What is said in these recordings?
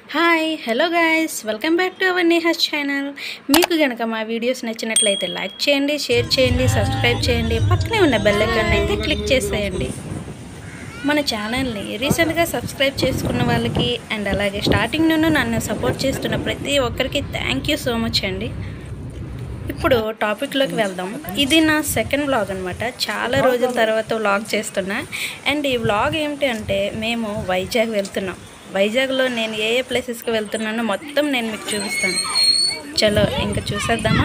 Hi hello guys welcome back to our Neha's channel మీకు కనుక మా వీడియోస్ నచ్చినట్లయితే లైక్ చేయండి షేర్ చేయండి సబ్స్క్రైబ్ చేయండి పక్కనే ఉన్న బెల్ ఐకాన్ అయితే క్లిక్ చేసేయండి మన ఛానల్ని రీసెంట్గా సబ్స్క్రైబ్ చేసుకున్న వాళ్ళకి అండ్ అలాగే స్టార్టింగ్ నుండి నన్ను సపోర్ట్ చేస్తున్న ప్రతి ఒక్కరికి థ్యాంక్ యూ సో మచ్ అండి ఇప్పుడు టాపిక్లోకి వెళ్దాం ఇది నా సెకండ్ వ్లాగ్ అనమాట చాలా రోజుల తర్వాత వ్లాగ్ చేస్తున్నా అండ్ ఈ వ్లాగ్ ఏమిటి అంటే మేము వైజాగ్ వెళ్తున్నాం వైజాగ్లో నేను ఏ ఏ ప్లేసెస్కి వెళ్తున్నానో మొత్తం నేను మీకు చూపిస్తాను చలో ఇంకా చూసేద్దామా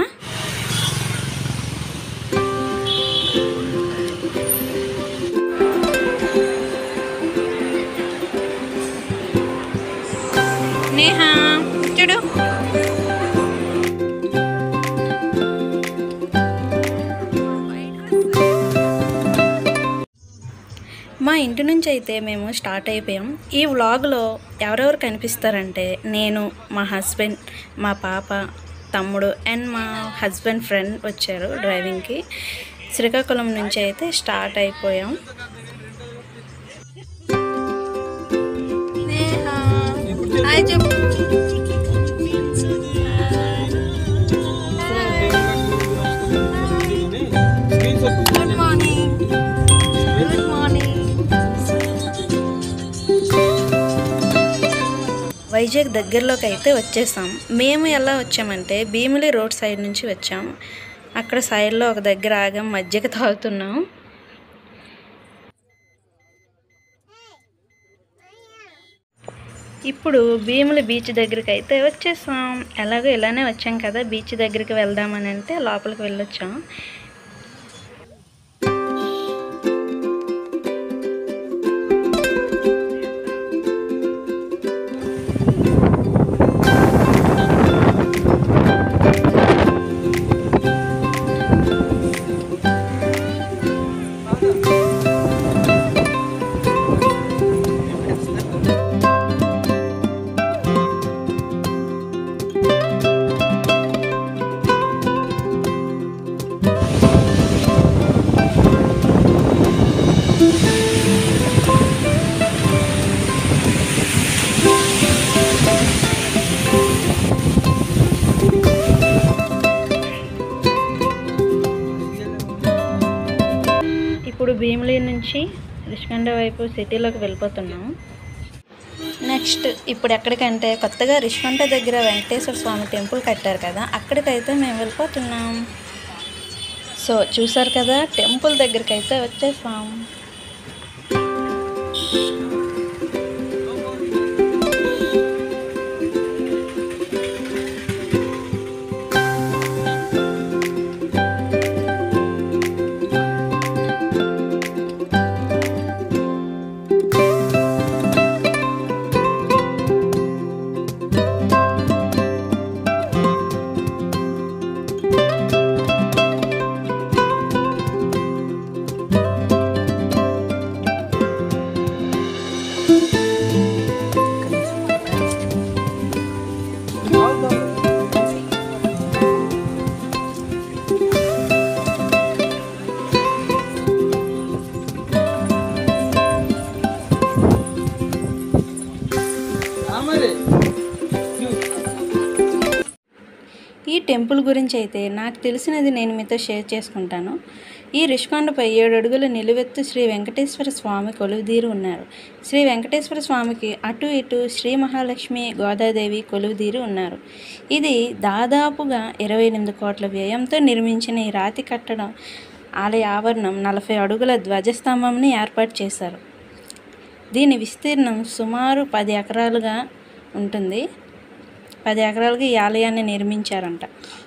నేహా చూడు మా ఇంటి నుంచి అయితే మేము స్టార్ట్ అయిపోయాం ఈ వ్లాగ్లో ఎవరెవరు కనిపిస్తారంటే నేను మా హస్బెండ్ మా పాప తమ్ముడు అండ్ మా హస్బెండ్ ఫ్రెండ్ వచ్చారు డ్రైవింగ్కి శ్రీకాకుళం నుంచి అయితే స్టార్ట్ అయిపోయాం హాయ్ చెప్పు good morning good morning Vizag దగ్గరలోకి అయితే వచ్చేసాం మేము ఎలా వచ్చామంటే భీమిలి రోడ్ సైడ్ నుంచి వచ్చాం అక్కడ సైడ్లో ఒక దగ్గర ఆగాం మజ్జిగ తాగుతున్నాం ఇప్పుడు భీములి బీచ్ దగ్గరికి అయితే వచ్చేసాం ఎలాగో ఇలానే వచ్చాం కదా బీచ్ దగ్గరికి వెళ్దామని అంటే లోపలికి వెళ్ళొచ్చాం ఇప్పుడు భీమిలి నుంచి రిషికొండ వైపు సిటీలోకి వెళ్ళిపోతున్నాం నెక్స్ట్ ఇప్పుడు ఎక్కడికంటే కొత్తగా రిషికొండ దగ్గర వెంకటేశ్వర స్వామి టెంపుల్ కట్టారు కదా అక్కడికైతే మేము వెళ్ళిపోతున్నాం సో చూసారు కదా టెంపుల్ దగ్గరికి అయితే వచ్చేసాం ఈ టెంపుల్ గురించి అయితే నాకు తెలిసినది నేను మీతో షేర్ చేసుకుంటాను ఈ రిషికొండపై ఏడు అడుగుల నిలువెత్తు శ్రీ వెంకటేశ్వర స్వామి కొలువుదీరు ఉన్నారు శ్రీ వెంకటేశ్వర స్వామికి అటు ఇటు శ్రీ మహాలక్ష్మి గోదాదేవి కొలువుదీరు ఉన్నారు ఇది దాదాపుగా ఇరవై ఎనిమిది కోట్ల వ్యయంతో నిర్మించిన ఈ రాతి కట్టడం ఆలయ ఆవరణం నలభై అడుగుల ధ్వజస్తంభంని ఏర్పాటు చేశారు దీని విస్తీర్ణం సుమారు పది ఎకరాలుగా ఉంటుంది పది ఎకరాలకి ఈ ఆలయాన్ని నిర్మించారంట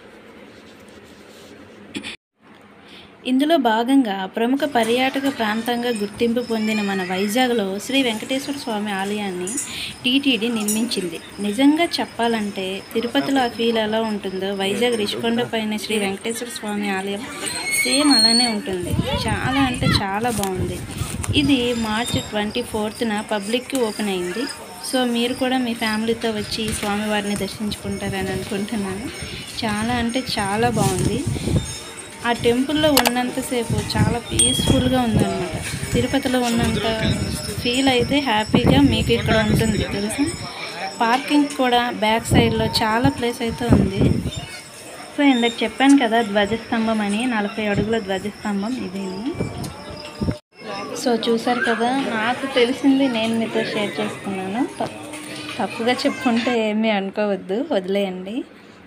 ఇందులో భాగంగా ప్రముఖ పర్యాటక ప్రాంతంగా గుర్తింపు పొందిన మన వైజాగ్లో శ్రీ వెంకటేశ్వర స్వామి ఆలయాన్ని టీటీడీ నిర్మించింది నిజంగా చెప్పాలంటే తిరుపతిలో ఆ ఫీల్ ఎలా ఉంటుందో వైజాగ్ రిషికొండ పైన శ్రీ వెంకటేశ్వర స్వామి ఆలయం సేమ్ అలానే ఉంటుంది చాలా అంటే చాలా బాగుంది ఇది మార్చి ట్వంటీ ఫోర్త్న పబ్లిక్కి ఓపెన్ అయింది సో మీరు కూడా మీ ఫ్యామిలీతో వచ్చి ఈ స్వామివారిని దర్శించుకుంటారని అనుకుంటున్నాను చాలా అంటే చాలా బాగుంది ఆ టెంపుల్లో ఉన్నంతసేపు చాలా పీస్ఫుల్గా ఉందన్నమాట తిరుపతిలో ఉన్నంత ఫీల్ అయితే హ్యాపీగా మీకు ఇక్కడ ఉంటుంది తెలుసా పార్కింగ్ కూడా బ్యాక్ సైడ్లో చాలా ప్లేస్ అయితే ఉంది సో ఇందాక చెప్పాను కదా ధ్వజస్తంభం అని నలభై అడుగుల ధ్వజస్తంభం ఇదేని సో చూసారు కదా నాకు తెలిసింది నేను మీతో షేర్ చేసుకున్నాను తప్- తప్పుగా చెప్పుకుంటే ఏమీ అనుకోవద్దు వదిలేయండి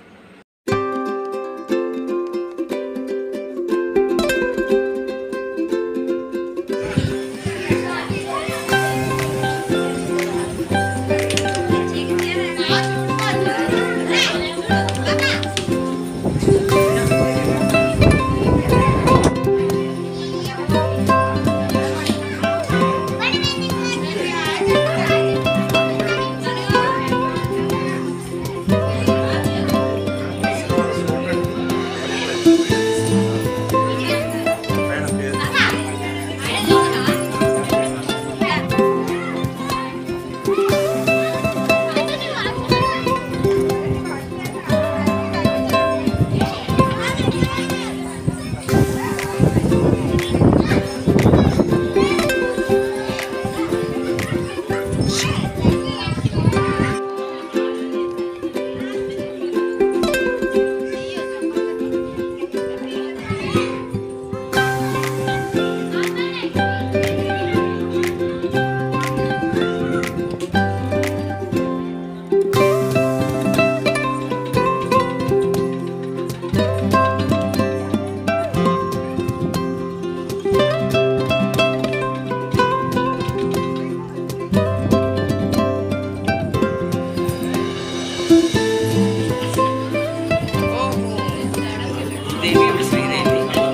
దేవి ఇప్పుడు శ్రీదేవి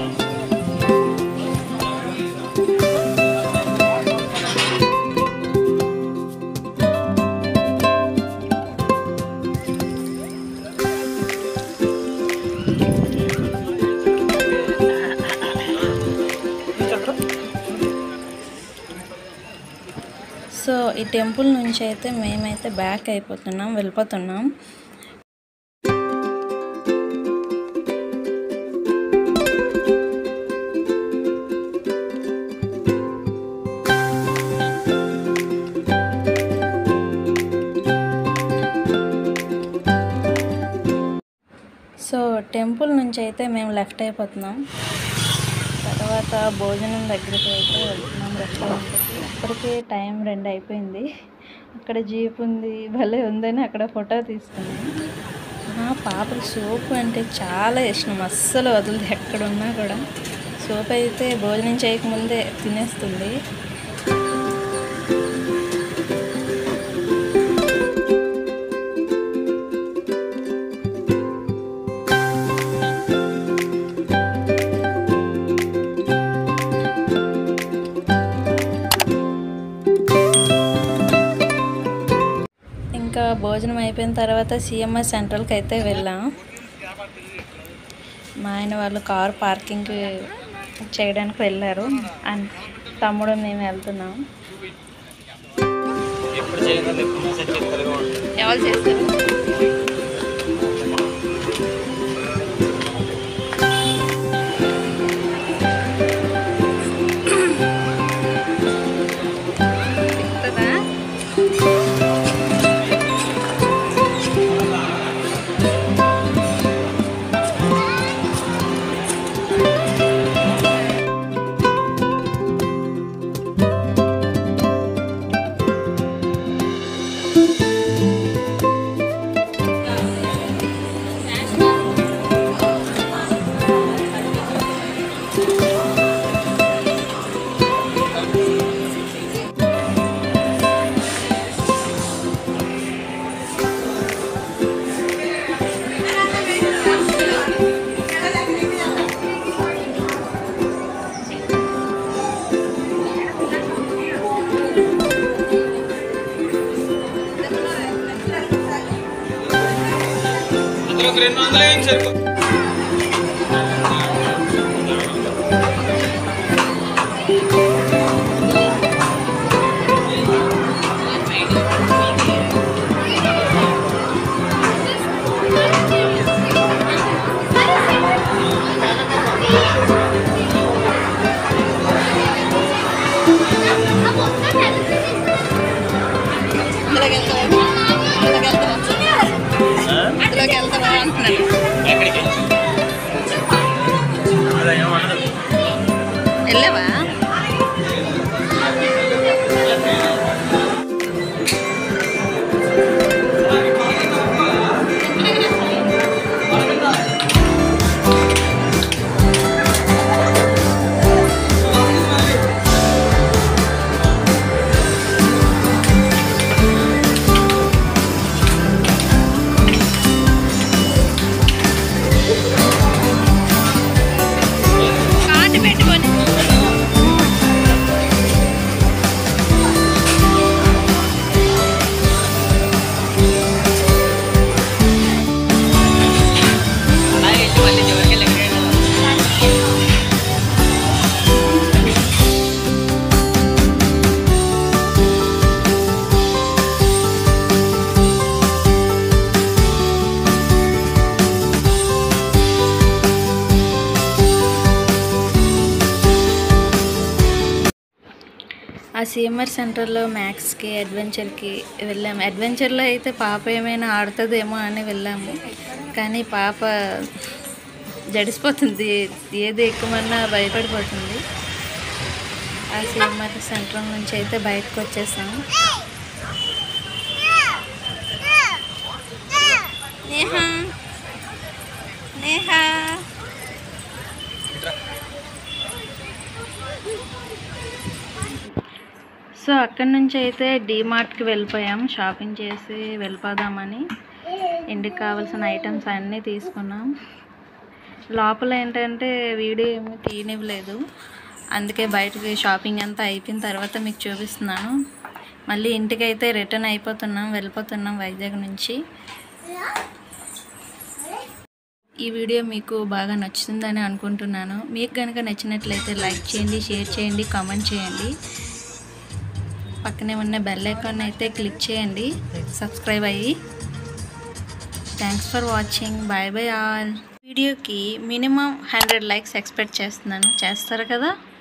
సో ఈ టెంపుల్ నుంచి అయితే మేమైతే బ్యాక్ అయిపోతున్నాం వెళ్ళిపోతున్నాం సో టెంపుల్ నుంచి అయితే మేము లెఫ్ట్ అయిపోతున్నాం తర్వాత భోజనం దగ్గరికి అయితే వెళ్తున్నాం రెస్టారెంట్కి అప్పటికే టైం రెండు అయిపోయింది అక్కడ జీప్ ఉంది భలే ఉందని అక్కడ ఫోటో తీసుకున్నాం మా పాపకి సోపు అంటే చాలా ఇష్టం అస్సలు వదలదు ఎక్కడున్నా కూడా సోప్ అయితే భోజనం చేయకముందే తినేస్తుంది ఇంకా భోజనం అయిపోయిన తర్వాత సిఎంఆర్ సెంట్రల్కి అయితే వెళ్ళాం మా ఆయన వాళ్ళు కార్ పార్కింగ్ చేయడానికి వెళ్ళారు అండ్ తమ్ముడు మేము వెళ్తున్నాం ఎప్పుడు చేయగలరు ఎప్పుడు చెక్కలుగా ఉంటుంది ఎవరు చేస్తారు అందులో ఒక రెండు వందలు ఏం సరిపో Gracias. సిఎంఆర్ సెంటర్లో మ్యాథ్స్కి అడ్వెంచర్కి వెళ్ళాము అడ్వెంచర్లో అయితే పాప ఏమైనా ఆడుతుందేమో అని వెళ్ళాము కానీ పాప జడిసిపోతుంది ఏది ఎక్కువమన్నా భయపడిపోతుంది ఆ సిఎంఆర్ సెంటర్ నుంచి అయితే బయటకు వచ్చేసాము నేహా నేహా సో అక్కడి నుంచి అయితే డీమార్ట్కి వెళ్ళిపోయాం షాపింగ్ చేసి వెళ్ళిపోదామని ఇంటికి కావాల్సిన ఐటమ్స్ అన్నీ తీసుకున్నాం లోపల ఏంటంటే వీడియో ఏమీ తీయనివ్వలేదు అందుకే బయటకి షాపింగ్ అంతా అయిపోయిన తర్వాత మీకు చూపిస్తున్నాను మళ్ళీ ఇంటికైతే రిటర్న్ అయిపోతున్నాం వెళ్ళిపోతున్నాం వైజాగ్ నుంచి ఈ వీడియో మీకు బాగా నచ్చుతుందని అనుకుంటున్నాను మీకు కనుక నచ్చినట్లయితే లైక్ చేయండి షేర్ చేయండి కామెంట్ చేయండి పక్కనే ఉన్న బెల్ ఐకాన్ అయితే క్లిక్ చేయండి సబ్స్క్రైబ్ అయ్యి thanks for watching bye bye all వీడియోకి మినిమం హండ్రెడ్ లైక్స్ ఎక్స్పెక్ట్ చేస్తున్నాను చేస్తారు కదా